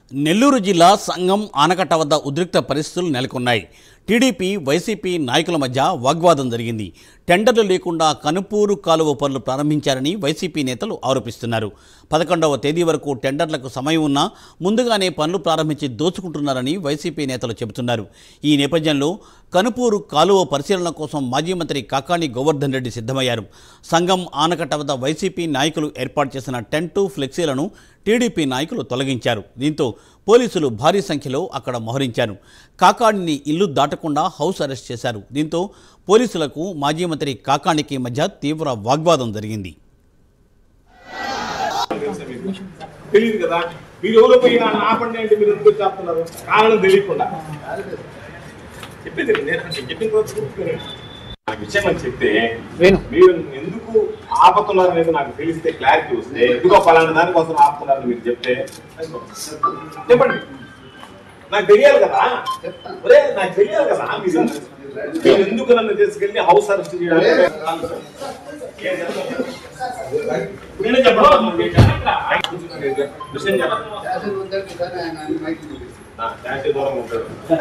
నెల్లూరు జిల్లా సంగం ఆనకట్ట వద్ద ఉద్రిక్త పరిస్థితులు నెలకొన్నాయి టీడీపీ వైసీపీ నాయకుల మధ్య వాగ్వాదం జరిగింది టెండర్లు లేకుండా కనుపూరు కాలువ పనులు ప్రారంభించారని వైసీపీ నేతలు ఆరోపిస్తున్నారు పదకొండవ తేదీ వరకు టెండర్లకు సమయం ఉన్నా ముందుగానే పనులు ప్రారంభించి దోచుకుంటున్నారని వైసీపీ నేతలు చెబుతున్నారు ఈ నేపథ్యంలో కనుపూరు కాలువ పరిశీలన కోసం మాజీ మంత్రి కాకాణి గోవర్ధన్ రెడ్డి సిద్ధమయ్యారు సంఘం ఆనకట్ట వద్ద వైసీపీ నాయకులు ఏర్పాటు చేసిన టెంటు ఫ్లెక్సీలను టీడీపీ నాయకులు తొలగించారు దీంతో పోలీసులు భారీ సంఖ్యలో అక్కడ మోహరించారు కాకాణిని ఇల్లు దాటకుండా హౌస్ అరెస్ట్ చేశారు దీంతో పోలీసులకు మాజీ మంత్రి కాకాణికి మధ్య తీవ్ర వాగ్వాదం జరిగింది తెలియదు కదా మీరు ఎవరో పోయి నన్ను ఆపండి అంటే మీరు ఎందుకు చెప్తున్నారు కారణం తెలియకుండా చెప్పేది నేను చెప్పిన తర్వాత చూసుకోండి. నాకు విషయం అని చెప్తే మీరు ఎందుకు ఆపుతున్నారు అనేది నాకు తెలిస్తే క్లారిటీ వస్తే ఎందుకో పలానా దానికోసం ఆపుతున్నారు మీరు చెప్తే చెప్పండి నాకు తెలియాలి కదా ఒరే నాకు తెలియాలి కదా మీరు ఎందుకు- మీరు ఎందుకు నన్ను తీసుకెళ్ళి హౌస్ అరెస్ట్ చేయడానికి నేనే చెప్పాలి విషయం చెప్పండి ఆ, శాంతి దూరం ఉంటాడు.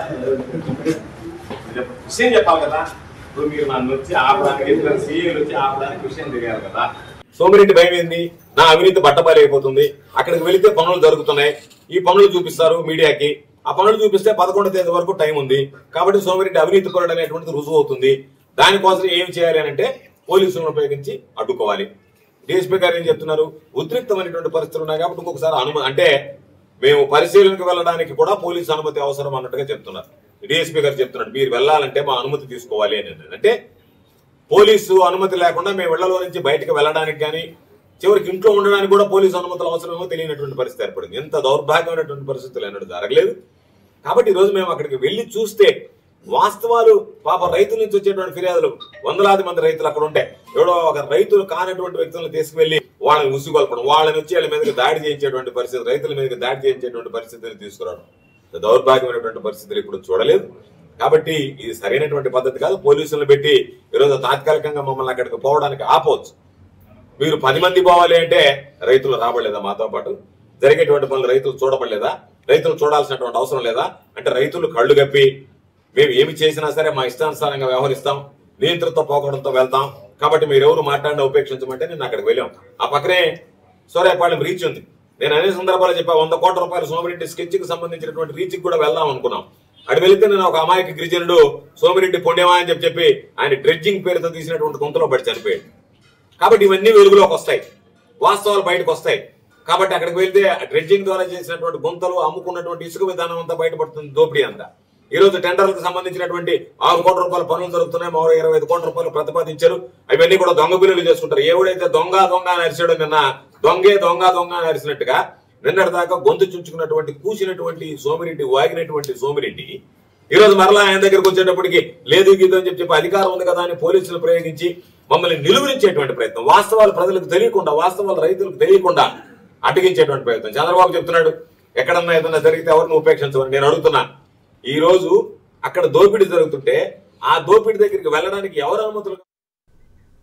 విషయం చెప్పాలి కదా ఇప్పుడు మీరు నన్ను వచ్చి ఆపడానికి ఇద్దరు సీఏలు వచ్చి ఆపడానికి విషయం తెలియాలి కదా సోమిరెడ్డి భయం ఏంది నా అవినీతి బట్టబయలు అయిపోతుంది అక్కడికి వెళితే పనులు జరుగుతున్నాయి ఈ పనులు చూపిస్తారు మీడియాకి ఆ పనులు చూపిస్తే పదకొండో తేదీ వరకు టైం ఉంది కాబట్టి సోమిరెడ్డి అవినీతి పరుడు అనేటువంటిది రుజువు అవుతుంది దానికోసం ఏం చేయాలి అని అంటే పోలీసులను ఉపయోగించి అడ్డుకోవాలి డిఎస్పీ గారు ఏం చెప్తున్నారు ఉద్రిక్తమైనటువంటి పరిస్థితులు ఉన్నాయి కాబట్టి ఇంకొకసారి అనుమతి అంటే మేము పరిశీలనకు వెళ్ళడానికి కూడా పోలీసు అనుమతి అవసరం అన్నట్టుగా చెప్తున్నారు డిఎస్పీ గారు చెప్తున్నారు మీరు వెళ్ళాలంటే మా అనుమతి తీసుకోవాలి అని అంటే పోలీసు అనుమతి లేకుండా మేము ఇళ్లలో నుంచి బయటకు వెళ్ళడానికి కానీ చివరికి ఇంట్లో ఉండడానికి కూడా పోలీసు అనుమతులు అవసరమో తెలియనటువంటి పరిస్థితి ఏర్పడింది ఎంత దౌర్భాగ్యమైనటువంటి పరిస్థితులు ఎన్నడూ జరగలేదు కాబట్టి ఈ రోజు మేము అక్కడికి వెళ్లి చూస్తే వాస్తవాలు పాప రైతుల నుంచి వచ్చేటువంటి ఫిర్యాదులు వందలాది మంది రైతులు అక్కడ ఉంటే ఎవడో ఒక రైతులు కానటువంటి వ్యక్తులను తీసుకువెళ్లి వాళ్ళని ఉసుగొల్పడం వాళ్ళని వచ్చి వాళ్ళ మీదకి దాడి చేయించేటువంటి పరిస్థితి రైతుల మీదకి దాడి చేయించేటువంటి పరిస్థితిని తీసుకురావడం దౌర్భాగ్యమైనటువంటి పరిస్థితులు ఇప్పుడు చూడలేదు కాబట్టి ఇది సరైనటువంటి పద్ధతి కాదు పోలీసులను పెట్టి ఈరోజు తాత్కాలికంగా మమ్మల్ని అక్కడికి పోవడానికి ఆపవచ్చు మీరు పది మంది పోవాలి అంటే రైతులు రాబడలేదా మాతో పాటు జరిగేటువంటి పనులు రైతులు చూడబడలేదా రైతులు చూడాల్సినటువంటి అవసరం లేదా అంటే రైతులు కళ్ళు గప్పి మేము ఏమి చేసినా సరే మా ఇష్టానుసారంగా వ్యవహరిస్తాం నియంత్రణతో పోకడంతో వెళ్తాం కాబట్టి మీరు ఎవరు మాట్లాడినా ఉపేక్షించమంటే నేను అక్కడికి వెళ్ళాం ఆ పక్కనే సూర్యాపాలెం రీచ్ ఉంది నేను అనే సందర్భాలు చెప్పా వంద కోట్ల రూపాయల సోమిరెడ్డి స్కెచ్ కి సంబంధించినటువంటి రీచ్ కి కూడా వెళ్దాం అనుకున్నాం అటు వెళితే నేను ఒక అమాయక గిరిజనుడు సోమిరెడ్డి పొండేవా అని చెప్పి చెప్పి ఆయన డ్రెడ్జింగ్ పేరుతో తీసినటువంటి గుంతలో పడి చనిపోయాడు కాబట్టి ఇవన్నీ వెలుగులోకి వస్తాయి వాస్తవాలు బయటకు వస్తాయి కాబట్టి అక్కడికి వెళ్తే డ్రెడ్జింగ్ ద్వారా చేసినటువంటి గుంతలు అమ్ముకున్నటువంటి ఇసుక విధానం అంతా బయటపడుతుంది దోపిడీ అంతా ఈ రోజు టెండర్లకు సంబంధించినటువంటి ఆరు కోట్ల రూపాయల పనులు జరుగుతున్నాయి మరో ఇరవై ఐదు కోట్ల రూపాయలు ప్రతిపాదించారు అవన్నీ కూడా దొంగ బిల్లులు చేసుకుంటారు ఎవడైతే దొంగ దొంగ అని అరిచాడో నిన్న దొంగే దొంగ దొంగ అని అరిచినట్టుగా నిన్నటి దాకా గొంతు చుంచుకున్నటువంటి కూసినటువంటి సోమిరెడ్డి వాగినటువంటి సోమిరెడ్డి ఈ రోజు మరలా ఆయన దగ్గరకు వచ్చేటప్పటికి లేదు గీదు అని చెప్పి చెప్పి అధికారం ఉంది కదా అని పోలీసులు ప్రయోగించి మమ్మల్ని నిలువరించేటువంటి ప్రయత్నం వాస్తవాలు ప్రజలకు తెలియకుండా వాస్తవాలు రైతులకు తెలియకుండా అడ్డగించేటువంటి ప్రయత్నం చంద్రబాబు చెప్తున్నాడు ఎక్కడన్నా ఏదన్నా జరిగితే ఎవరిని ఉపేక్షించమని నేను అడుగుతున్నా ఈ రోజు అక్కడ దోపిడీ జరుగుతుంటే ఆ దోపిడీ దగ్గరికి వెళ్ళడానికి ఎవరు అనుమతులు